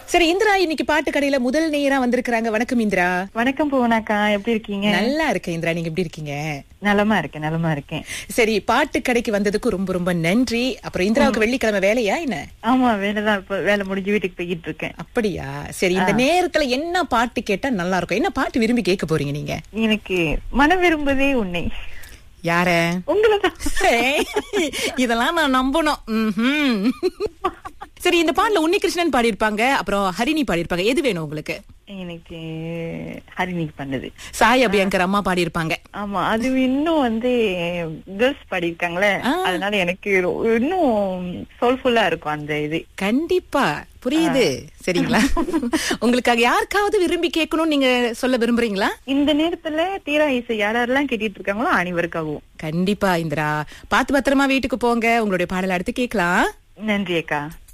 சரி இந்திரா இன்னைக்கு பாட்டு கடையில முதல் நேரா வந்திருக்கிறாங்க வணக்கம் இந்திரா வணக்கம் புவனாக்கா எப்படி இருக்கீங்க நல்லா இருக்கேன் இந்திரா நீங்க எப்படி இருக்கீங்க நலமா இருக்கேன் நலமா இருக்கேன் சரி பாட்டு கடைக்கு வந்ததுக்கு ரொம்ப ரொம்ப நன்றி அப்புறம் இந்திராவுக்கு வெள்ளிக்கிழமை வேலையா என்ன ஆமா வேலைதான் இப்ப வேலை முடிஞ்சு வீட்டுக்கு போய்கிட்டு இருக்கேன் அப்படியா சரி இந்த நேரத்துல என்ன பாட்டு கேட்டா நல்லா இருக்கும் என்ன பாட்டு விரும்பி கேட்க போறீங்க நீங்க எனக்கு மனம் விரும்புதே உன்னை யார உங்களதான் ஏய், இதெல்லாம் நான் நம்பணும் ம்ஹும். சரி இந்த பாட்டுல உன்னிகிருஷ்ணன் பாடியிருப்பாங்க அப்புறம் ஹரிணி பாடியிருப்பாங்க எது வேணும் உங்களுக்கு எனக்கு ஹரிணிக்கு பண்ணது சாய் அபியங்கர் அம்மா பாடியிருப்பாங்க ஆமா அது இன்னும் வந்து கேர்ள்ஸ் பாடியிருக்காங்களே ஆ. அதனால எனக்கு ரொ- இன்னும் சோல்ஃபுல்லா இருக்கும் அந்த இது கண்டிப்பா புரியுது சரிங்களா உங்களுக்காக யாருக்காவது விரும்பி கேட்கணும்னு நீங்க சொல்ல விரும்புறீங்களா இந்த நேரத்துல தீரா இசை யாரெல்லாம் கேட்டுட்டு இருக்காங்களோ அனைவருக்காகவும் கண்டிப்பா இந்திரா பாத்து பத்திரமா வீட்டுக்கு போங்க உங்களுடைய பாடல் அடுத்து கேட்கலாம் நன்றி அக்கா